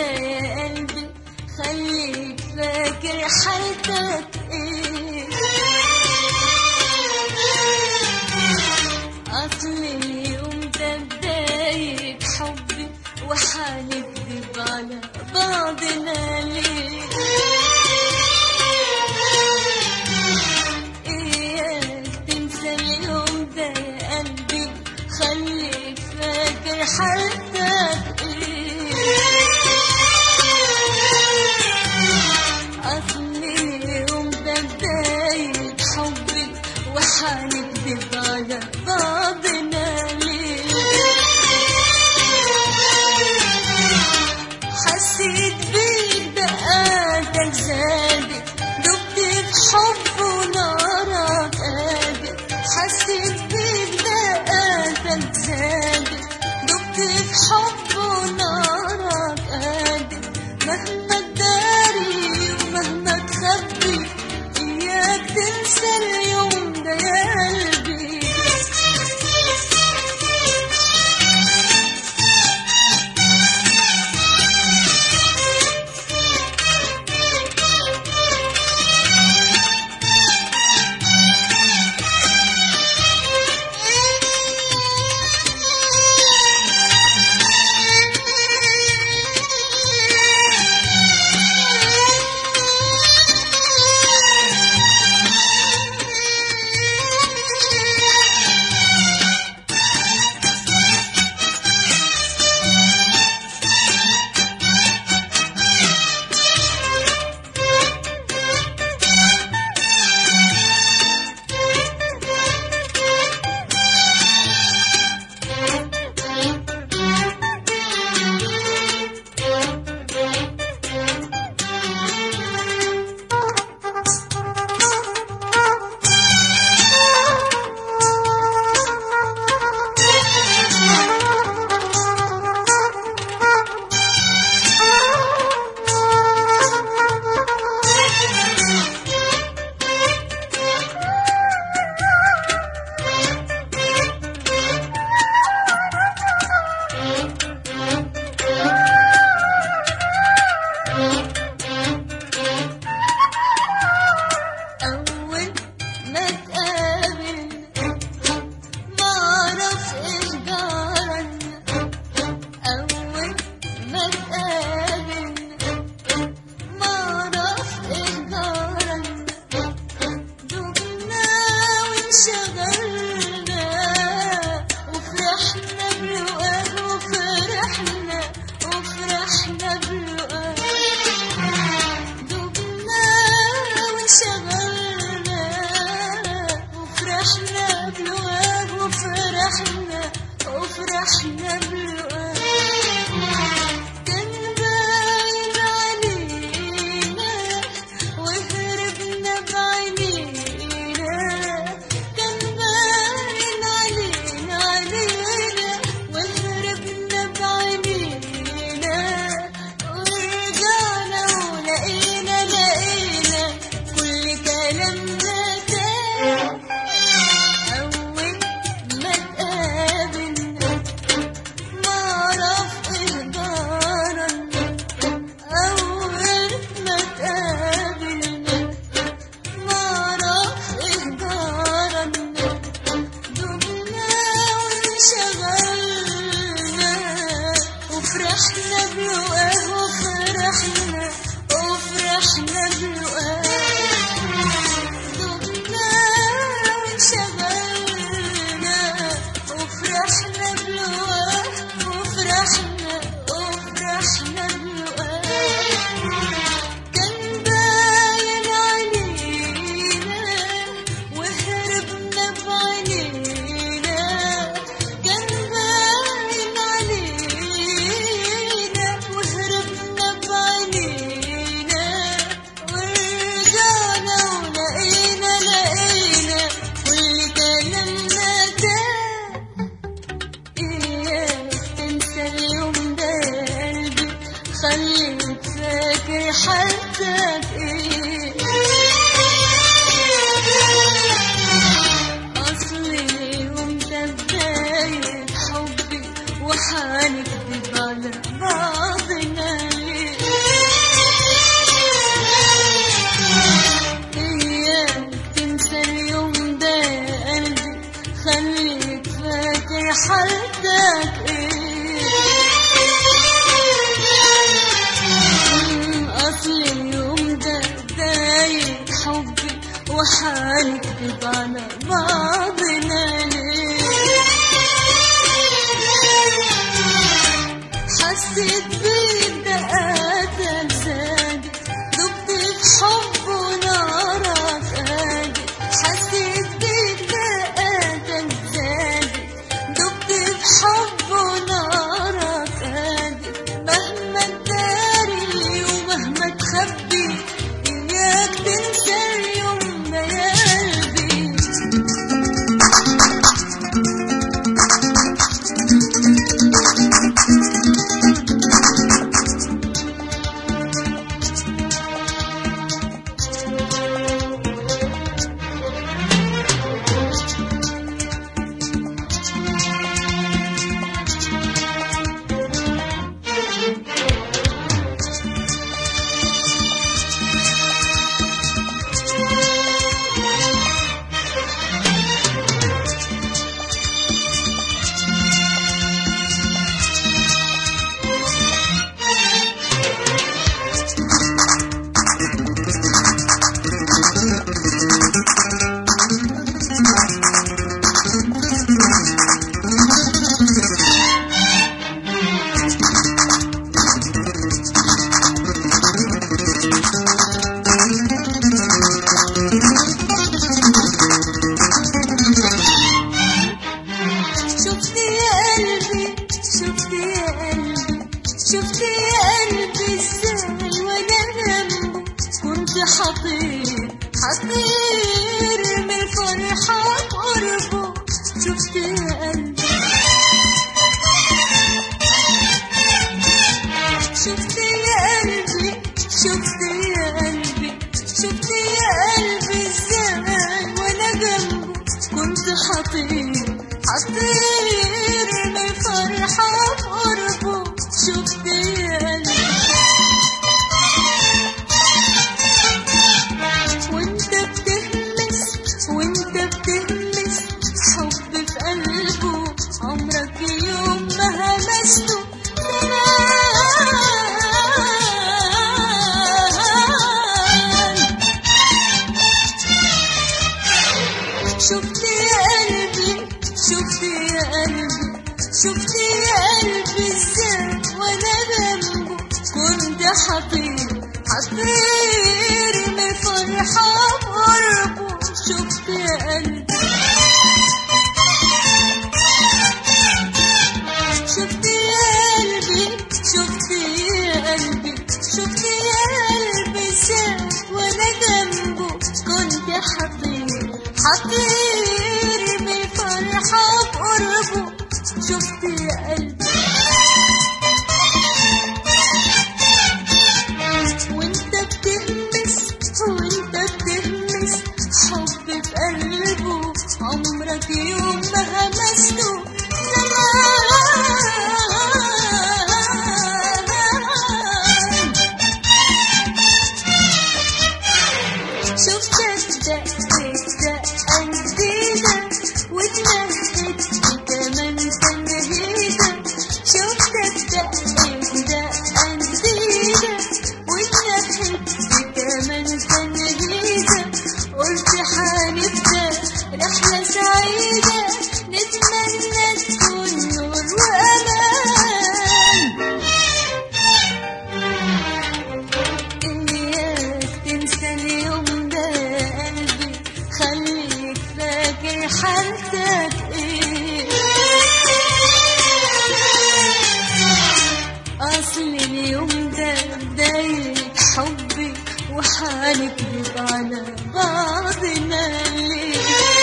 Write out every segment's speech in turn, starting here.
ده يا قلبي خليك فاكر حالتك ايه اصل اليوم ده بداية حبي وحنكذب على بعضنا ليه إياك تنسى اليوم ده يا قلبي خليك فاكر حالتك إيه أصل اليوم ده بداية حبي وحنكذب على بعضنا ليه حسيت بيك دقاتك زادت دبت في حب ونارك قادت حسيت بيك دقاتك زادت دبت في حب ونارك قادت مهما تداري ومهما تخبي إياك تنسى اليوم ده يا قلبي أول ما تقابل ما أعرف إيش جرالنا أول ما تقابل ما أعرف إيش جرالنا دقنا وانشغلنا وفرحنا بلقاه وفرحنا وفرحنا بلقاه دبنا وانشغلنا وفرحنا بلقاه وفرحنا وفرحنا بلقاه كان باين علينا وهربنا بعينينا كان باين علينا علينا وهربنا بعينينا ورجعنا ولقينا لقينا كل كلامنا تاه أول ما تقابلنا ما أعرف إيه جرالنا أول ما تقابلنا ما أعرف إيه جرالنا دبنا وانشغلنا وفرحنا بلقاه وفرحنا وفرحنا بلقاه دبنا وانشغلنا وفرحنا بلقاه وفرحنا وفرحنا بلقاه كان باين علينا وهربنا بعينينا كان باين علينا وهربنا بعينينا ورجعنا ولقينا لقينا كل كلامنا تاه إياك تنسى اليوم ده يا قلبي خليك فاكر حالتك إيه أصل اليوم ده بداية حبي وحنكذب على بعضنا ليه هنكذب على بعضنا ليه حسيت بيك دقاتك زادت دبت في حب ونارك قادت حسيت بيك دقاتك زادت دبت في حب ونارك قادت مهما تداري ومهما تخبي إياك تنسى اليوم ده يا قلبي شفت يا قلبي شفت يا قلبي شفت يا قلبي ازاي وانا جنبه كنت حطير حطير من فرحة قربه شفت يا قلبي شفت يا قلبي شفت يا قلبي شفت يا قلبي ازاي وانا جنبه كنت حطير حطير من فرحة قربه شفت يا قلبي وانت بتهمس وانت بتهمس حب في قلبه عمرك يوم ما همسته زمان شفت يا قلبي شفت يا قلبي شفت يا قلبي ازاي وانا جنبه كنت حطير حطير من فرحة بقربه شفت يا قلبي شفت يا قلبي شفت يا قلبي شفت يا قلبي ازاي وانا جنبه كنت حطير حطير من فرحة بقربه شفت يا قلبي وانت بتهمس وانت بتهمس حب في قلبه عمرك يوم ما همسته زمان شفتك دقت دقة جديدة واتنهدت كمان تنهيدة شفتك دقت دقة جديدة واتنهدت كمان تنهيدة قلت حنبدأ رحلة سعيدة نتمنى تكون نور وأمان إياك تنسى اليوم ده يا قلبي خليك فاكر حالتك إيه أصل اليوم ده بداية حبي وحنكذب على بعضنا ليه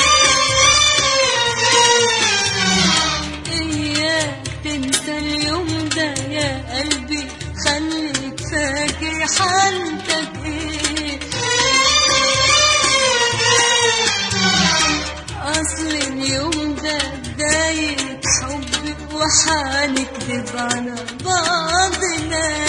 إياك تنسى اليوم ده يا قلبي خليك فاكر حالتك إيه أصل اليوم ده بداية حبي وحنكذب على بعضنا